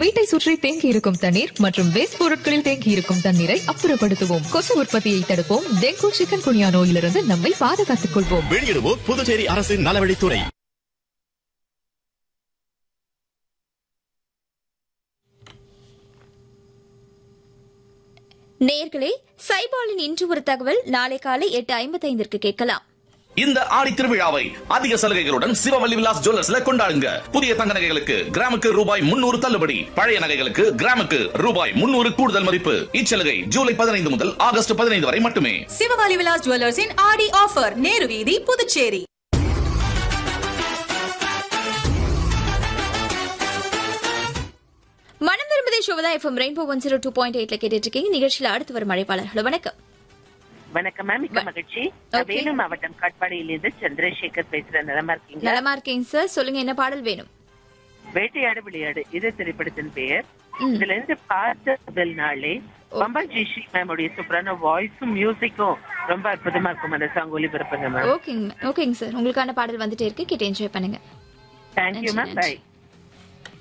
வீட்டை சுற்றி தேங்கி இருக்கும் தண்ணீர் மற்றும் வேஸ்ட் பொருட்களில் தேங்கி இருக்கும் தண்ணீரை அப்புறப்படுத்துவோம் கொசு உற்பத்தியை தடுப்போம் டெங்கு சிக்கன் குனியா நோயிலிருந்து நம்மை பாதுகாத்துக் கொள்வோம் வெளியிடுவோர் புதுச்சேரி அரசின் நலவழித்துறை நேர்களே சைபாலின் இன்று ஒரு தகவல் நாளை காலை எட்டு ஐம்பத்தைந்திற்கு கேட்கலாம் இந்த ஆடி திருவிழாவை அதிக சலுகைகளுடன் சிவவல்லி விலாஸ் ஜுவல்லர்ஸ்ல கொண்டாடுங்க புதிய தங்க நகைகளுக்கு கிராமுக்கு ரூபாய் முன்னூறு தள்ளுபடி பழைய நகைகளுக்கு கிராமுக்கு ரூபாய் முன்னூறு கூடுதல் மதிப்பு இச்சலுகை ஜூலை பதினைந்து முதல் ஆகஸ்ட் பதினைந்து வரை மட்டுமே சிவகாலி விலாஸ் ஜுவல்லர்ஸின் ஆடி ஆஃபர் நேரு வீதி புதுச்சேரி மனம் விரும்புதே ஷோவதா FM rainbow one zero two point எயிட்ல கேட்டுட்டு இருக்கீங்க நிகழ்ச்சியில் அடுத்து வரும் அழைப்பாளர்கள் வணக்கம் வணக்கம் மேம் மிக்க மகிழ்ச்சி நான் Okay. வேலூர் மாவட்டம் காட்பாடியிலிருந்து சந்திரசேகர் பேசுறேன் நலமா இருக்கீங்க நலமா இருக்கேங்க சார் சொல்லுங்க என்ன பாடல் வேணும் வேட்டையாடு விளையாடு இது திரைப்படத்தின் பெயர் ம். இதுல இருந்து பார்த்த முதல் நாளே பம்பாஜி ஸ்ரீ மேமுடைய சூப்பரான வாய்ஸும் மியூசிக்கும் ரொம்ப அற்புதமா இருக்கும் அந்த சாங் ஒளிபரப்புங்க மேம் ஓகேங்க ஓகேங்க சார் உங்களுக்கான பாடல் வந்துட்டே இருக்கு கேட்டு என்ஜாய் பண்ணுங்க தேங்க்யூ மேம் நன்றி, பை